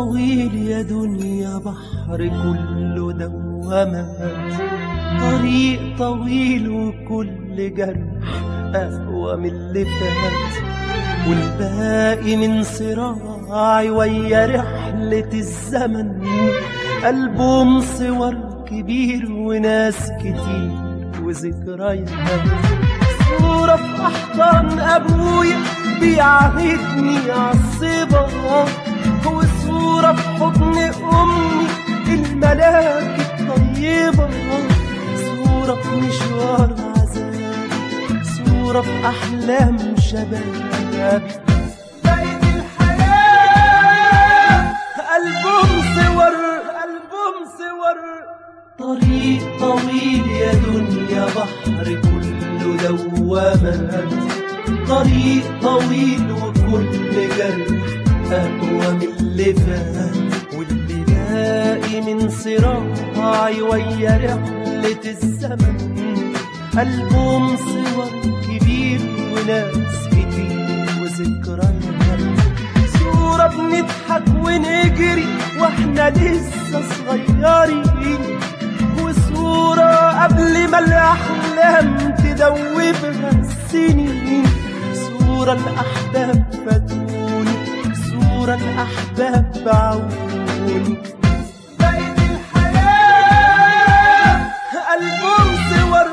طويل يا دنيا بحر كله دوامات طريق طويل وكل جرح أقوى من اللي فات والباقي من صراعي ويا رحلة الزمن ألبوم صور كبير وناس كتير وذكريات صورة في أحضان أبويا بيعاندني عالصبا وصورة في حضن أمي الملاك الطيبة صورة في مشوار عذاب صورة في أحلام شباب بين الحياة ألبوم صور ألبوم صور طريق طويل يا دنيا بحر كله دوامات طريق طويل وكل جرح أقوى من اللي فات واللي باقي من صراعي ويا رحلة الزمن ألبوم صور كبير وناس كتير وذكريات صورة بنضحك ونجري واحنا لسه صغيرين وصورة قبل ما الأحلام تدوبها السنين صورة الأحباب فاتوني صورة الأحباب بعوني بين الحياة ألبوم صور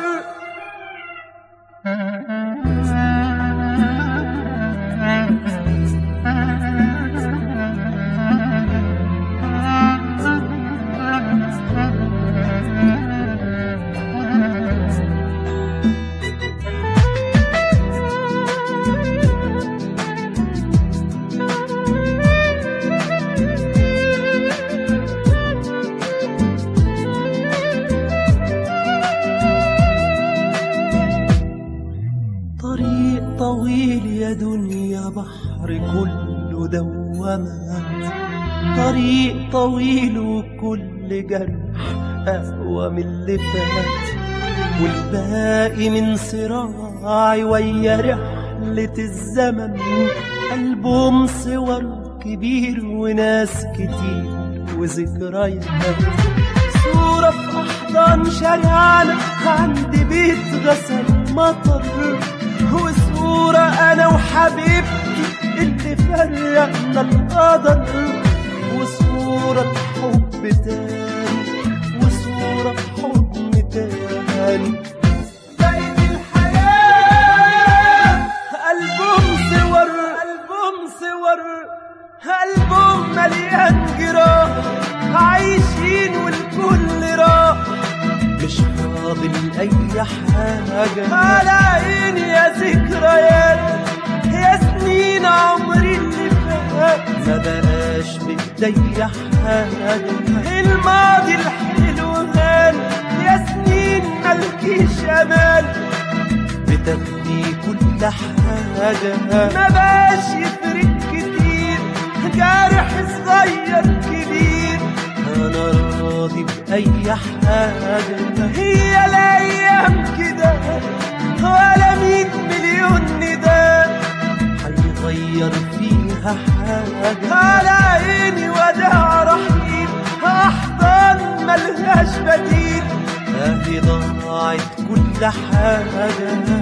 طريق طويل يا دنيا بحر كله دوامات طريق طويل وكل جرح أقوى من اللي فات والباقي من صراعي ويا رحلة الزمن ألبوم صور كبير وناس كتير وذكريات صورة في أحضان شارعنا عند بيت غسل مطر وصورة أنا وحبيبتي اللي فرقنا القدر وصورة حب تاني وصورة حضن تاني بين الحياة ألبوم صور ألبوم صور ألبوم مليان جراح عايشين والكل راح مش فاضل أي حاجة على عيني يا ذكريات يا سنين عمري اللي فات ما بقاش بإيدي حاجة الماضي الحلو غال يا سنين ملكيش أمان بتاخدي كل حاجة ما بقاش يفرق كتير جارح صغير كبير أنا راضي بأي حاجة هي الأيام كده ولا مية مليون نداء هيغير فيها حاجة على عيني وداع رحيل أحضان ملهاش بديل أهي ضاعت كل حاجة